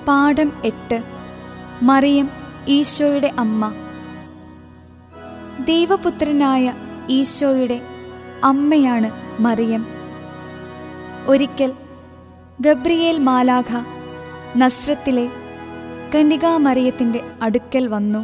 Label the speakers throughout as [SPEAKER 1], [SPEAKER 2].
[SPEAKER 1] പാഠം എട്ട് മറിയം ഈശോയുടെ അമ്മ ദൈവപുത്രനായ ഈശോയുടെ അമ്മയാണ് മറിയം ഒരിക്കൽ ഗബ്രിയേൽ മാലാഖ നസ്രത്തിലെ കന്യകാമറിയത്തിൻ്റെ അടുക്കൽ വന്നു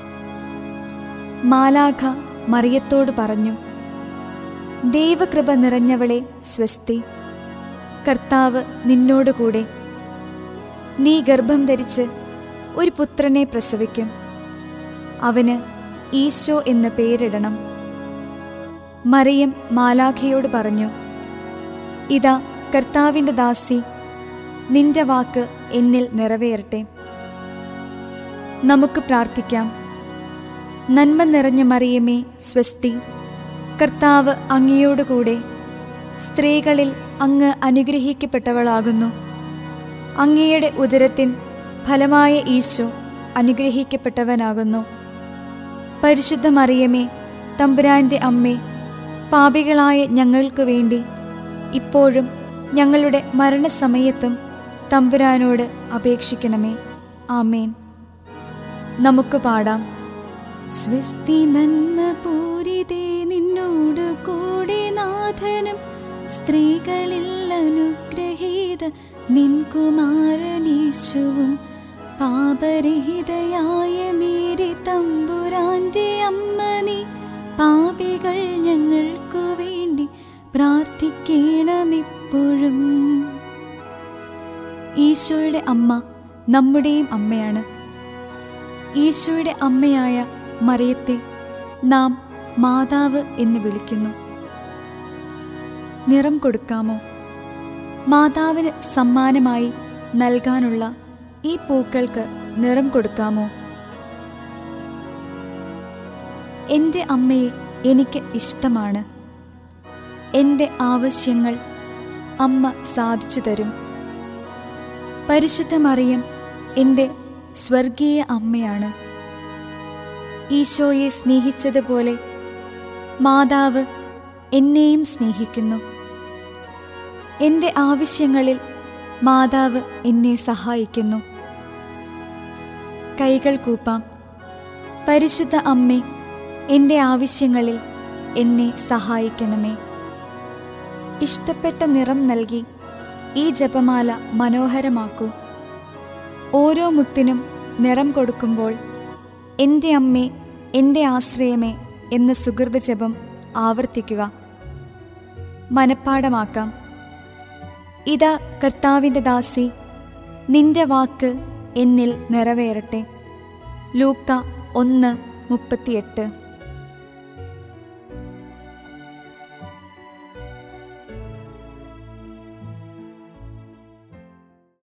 [SPEAKER 1] മാലാഖ മറിയത്തോട് പറഞ്ഞു ദൈവകൃപ നിറഞ്ഞവളെ സ്വസ്തി കർത്താവ് നിന്നോടുകൂടെ നീ ഗർഭം ധരിച്ച് ഒരു പുത്രനെ പ്രസവിക്കും അവന് ഈശോ എന്ന് പേരിടണം മറിയം മാലാഖയോട് പറഞ്ഞു ഇതാ കർത്താവിൻ്റെ ദാസി നിന്റെ വാക്ക് എന്നിൽ നിറവേറട്ടെ നമുക്ക് പ്രാർത്ഥിക്കാം നന്മ നിറഞ്ഞ മറിയമേ സ്വസ്തി കർത്താവ് അങ്ങയോടുകൂടെ സ്ത്രീകളിൽ അങ്ങ് അനുഗ്രഹിക്കപ്പെട്ടവളാകുന്നു അങ്ങയുടെ ഉദരത്തിൻ ഫലമായ ഈശോ അനുഗ്രഹിക്കപ്പെട്ടവനാകുന്നു പരിശുദ്ധ മറിയമേ തമ്പുരാൻ്റെ അമ്മേ പാപികളായ ഞങ്ങൾക്ക് വേണ്ടി ഇപ്പോഴും ഞങ്ങളുടെ മരണസമയത്തും തമ്പുരാനോട് അപേക്ഷിക്കണമേ ആമേൻ നമുക്ക് പാടാം സ്വസ്തി നന്മ പൂരിതേ നിന്നോട് കൂടെ നാഥനും സ്ത്രീകളിൽ അനുഗ്രഹീത നിൻ കുമാരനീശുവും പാപരഹിതയായ മേരി തമ്പുരാന്റെ അമ്മ നീ പാപികൾ ഞങ്ങൾക്കു വേണ്ടി പ്രാർത്ഥിക്കണമെപ്പോഴും ഈശോയുടെ അമ്മ നമ്മുടെയും അമ്മയാണ് ഈശോയുടെ അമ്മയായ മറിയത്തെ നാം മാതാവ് എന്ന് വിളിക്കുന്നു നിറം കൊടുക്കാമോ മാതാവിന് സമ്മാനമായി നൽകാനുള്ള ഈ പൂക്കൾക്ക് നിറം കൊടുക്കാമോ എൻ്റെ അമ്മയെ എനിക്ക് ഇഷ്ടമാണ് എൻ്റെ ആവശ്യങ്ങൾ അമ്മ സാധിച്ചു തരും പരിശുദ്ധ മറിയം എൻ്റെ സ്വർഗീയ അമ്മയാണ് ഈശോയെ സ്നേഹിച്ചതുപോലെ മാതാവ് എന്നെയും സ്നേഹിക്കുന്നു എൻ്റെ ആവശ്യങ്ങളിൽ മാതാവ് എന്നെ സഹായിക്കുന്നു കൈകൾ കൂപ്പാം പരിശുദ്ധ അമ്മേ എൻ്റെ ആവശ്യങ്ങളിൽ എന്നെ സഹായിക്കണമേ ഇഷ്ടപ്പെട്ട നിറം നൽകി ഈ ജപമാല മനോഹരമാക്കൂ ഓരോ മുത്തിനും നിറം കൊടുക്കുമ്പോൾ എൻ്റെ അമ്മേ എൻ്റെ ആശ്രയമേ എന്ന സുഹൃത ജപം ആവർത്തിക്കുക മനപ്പാടമാക്കാം ഇതാ കർത്താവിൻ്റെ ദാസി നിന്റെ വാക്ക് എന്നിൽ നിറവേറട്ടെ ലൂക്ക ഒന്ന് മുപ്പത്തിയെട്ട്